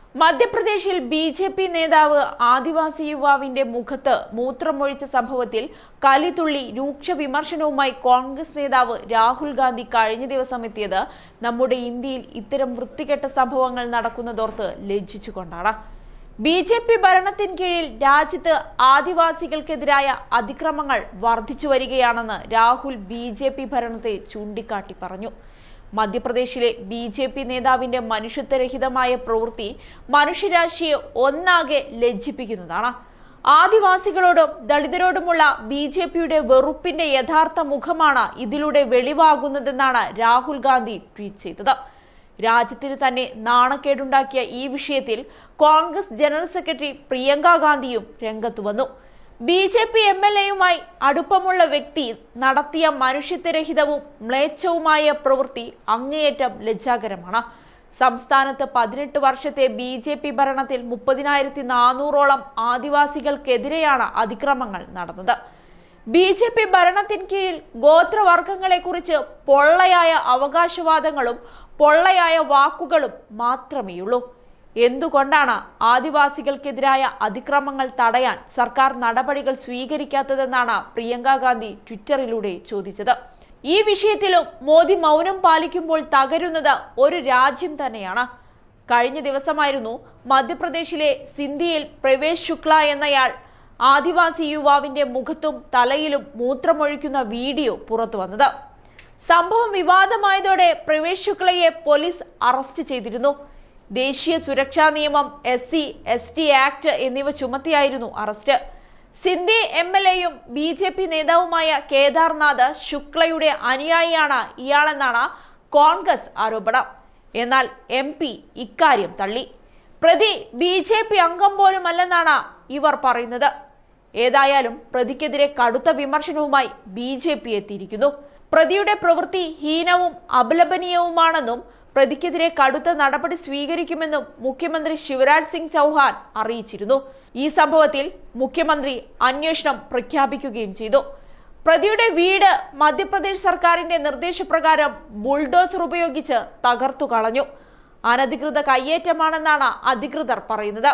മധ്യപ്രദേശിൽ B J P നേതാവ് ആദിവാസി യുവാവിന്റെ മുഖത്ത് മൂത്രമൊഴിച്ച സംഭവത്തിൽ കലിതുള്ളി രൂക്ഷ വിമർശനവുമായി കോൺഗ്രസ് നേതാവ് രാഹുൽ ഗാന്ധി കഴിഞ്ഞ ദിവസം എത്തിയത് നമ്മുടെ ഇന്ത്യയിൽ ഇത്തരം വൃത്തികെട്ട സംഭവങ്ങൾ നടക്കുന്നതോർത്ത് ലജ്ജിച്ചുകൊണ്ടാണ് ബി ജെ പി ഭരണത്തിൻ കീഴിൽ രാജ്യത്ത് ആദിവാസികൾക്കെതിരായ അതിക്രമങ്ങൾ വർദ്ധിച്ചു വരികയാണെന്ന് രാഹുൽ ബി ജെ പി ഭരണത്തെ ചൂണ്ടിക്കാട്ടി പറഞ്ഞു മധ്യപ്രദേശിലെ ബി ജെ പി നേതാവിന്റെ മനുഷ്യത്വരഹിതമായ പ്രവൃത്തി മനുഷ്യരാശിയെ ഒന്നാകെ ലജ്ജിപ്പിക്കുന്നതാണ് ആദിവാസികളോടും ദളിതരോടുമുള്ള ബി ജെ പിയുടെ വെറുപ്പിന്റെ യഥാർത്ഥ മുഖമാണ് ഇതിലൂടെ വെളിവാകുന്നതെന്നാണ് രാഹുൽ ഗാന്ധി ട്വീറ്റ് ചെയ്തത് രാജ്യത്തിന് തന്നെ നാണക്കേടുണ്ടാക്കിയ ഈ വിഷയത്തിൽ കോൺഗ്രസ് ജനറൽ സെക്രട്ടറി പ്രിയങ്ക ഗാന്ധിയും രംഗത്തു വന്നു B J P M L എയുമായി അടുപ്പമുള്ള വ്യക്തി നടത്തിയ മനുഷ്യത്വരഹിതവും മ്ലേച്ഛവുമായ പ്രവൃത്തി അങ്ങേയറ്റം ലജ്ജാകരമാണ് സംസ്ഥാനത്ത് പതിനെട്ട് വർഷത്തെ ബി ജെ പി ഭരണത്തിൽ മുപ്പതിനായിരത്തി നാനൂറോളം ആദിവാസികൾക്കെതിരെയാണ് അതിക്രമങ്ങൾ നടന്നത് ബി ജെ പി ഭരണത്തിൻ കീഴിൽ ഗോത്രവർഗങ്ങളെക്കുറിച്ച് പൊള്ളയായ അവകാശവാദങ്ങളും പൊള്ളയായ വാക്കുകളും മാത്രമേയുള്ളൂ എന്തുകൊണ്ടാണ് ആദിവാസികൾക്കെതിരായ അതിക്രമങ്ങൾ തടയാൻ സർക്കാർ നടപടികൾ സ്വീകരിക്കാത്തതെന്നാണ് പ്രിയങ്ക ഗാന്ധി ട്വിറ്ററിലൂടെ ചോദിച്ചത് ഈ വിഷയത്തിലും മോദി മൗനം പാലിക്കുമ്പോൾ തകരുന്നത് ഒരു രാജ്യം തന്നെയാണ് കഴിഞ്ഞ ദിവസമായിരുന്നു മധ്യപ്രദേശിലെ സിന്ധിയിൽ പ്രവേശ് ശുക്ല എന്നയാൾ ആദിവാസി യുവാവിന്റെ മുഖത്തും തലയിലും മൂത്രമൊഴിക്കുന്ന വീഡിയോ പുറത്തു വന്നത് സംഭവം വിവാദമായതോടെ പ്രവേശ് ശുക്ലയെ പോലീസ് അറസ്റ്റ് ചെയ്തിരുന്നു ദേശീയ സുരക്ഷാ നിയമം S C S T act എന്നിവ ചുമത്തിയായിരുന്നു അറസ്റ്റ് സിന്ധി എം എൽ എയും ബി ജെ പി നേതാവുമായ കേദാർനാഥ് ശുക്ലയുടെ അനുയായിയാണ് ഇയാളെന്നാണ് കോൺഗ്രസ് ആരോപണം എന്നാൽ എം പി ഇക്കാര്യം തള്ളി പ്രതി ബി ജെ പി അംഗം പോലുമല്ലെന്നാണ് ഇവർ പറയുന്നത് ഏതായാലും പ്രതിക്കെതിരെ കടുത്ത വിമർശനവുമായി ബി ജെ പി എത്തിയിരിക്കുന്നു പ്രതിയുടെ പ്രവൃത്തി ഹീനവും അപലപനീയവുമാണെന്നും പ്രതിക്കെതിരെ കടുത്ത നടപടി സ്വീകരിക്കുമെന്നും മുഖ്യമന്ത്രി ശിവരാജ് സിംഗ് ചൗഹാൻ അറിയിച്ചിരുന്നു ഈ സംഭവത്തിൽ മുഖ്യമന്ത്രി അന്വേഷണം പ്രഖ്യാപിക്കുകയും ചെയ്തു പ്രതിയുടെ വീട് മധ്യപ്രദേശ് സർക്കാരിന്റെ നിർദ്ദേശപ്രകാരം ബുൾഡോസർ ഉപയോഗിച്ച് തകർത്തു കളഞ്ഞു അനധികൃത കയ്യേറ്റമാണെന്നാണ് അധികൃതർ പറയുന്നത്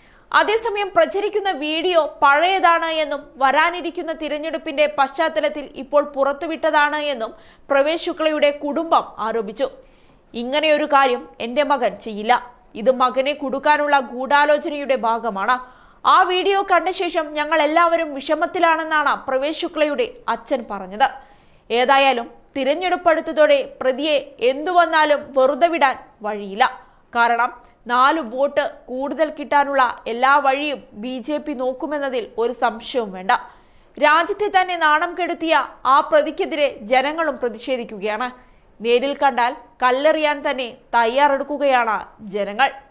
അതേസമയം പ്രചരിക്കുന്ന വീഡിയോ പഴയതാണ് എന്നും വരാനിരിക്കുന്ന തിരഞ്ഞെടുപ്പിന്റെ പശ്ചാത്തലത്തിൽ ഇപ്പോൾ പുറത്തുവിട്ടതാണ് എന്നും പ്രവേശ് ശുക്ലയുടെ കുടുംബം ആരോപിച്ചു ഇങ്ങനെയൊരു കാര്യം എന്റെ മകൻ ചെയ്യില്ല ഇത് മകനെ കുടുക്കാനുള്ള ഗൂഢാലോചനയുടെ ഭാഗമാണ് ആ വീഡിയോ കണ്ട ശേഷം ഞങ്ങൾ എല്ലാവരും വിഷമത്തിലാണെന്നാണ് പ്രവേശ് ശുക്ലയുടെ അച്ഛൻ പറഞ്ഞത് ഏതായാലും തിരഞ്ഞെടുപ്പെടുത്തതോടെ പ്രതിയെ എന്തു വന്നാലും വെറുതെ വിടാൻ വഴിയില്ല കാരണം നാല് വോട്ട് കൂടുതൽ കിട്ടാനുള്ള എല്ലാ വഴിയും ബി ജെ പി നോക്കുമെന്നതിൽ ഒരു സംശയവും വേണ്ട രാജ്യത്തെ തന്നെ നാണം കെടുത്തിയ ആ പ്രതിക്കെതിരെ ജനങ്ങളും പ്രതിഷേധിക്കുകയാണ് നേരിൽ കണ്ടാൽ കല്ലെറിയാൻ തന്നെ തയ്യാറെടുക്കുകയാണ് ജനങ്ങൾ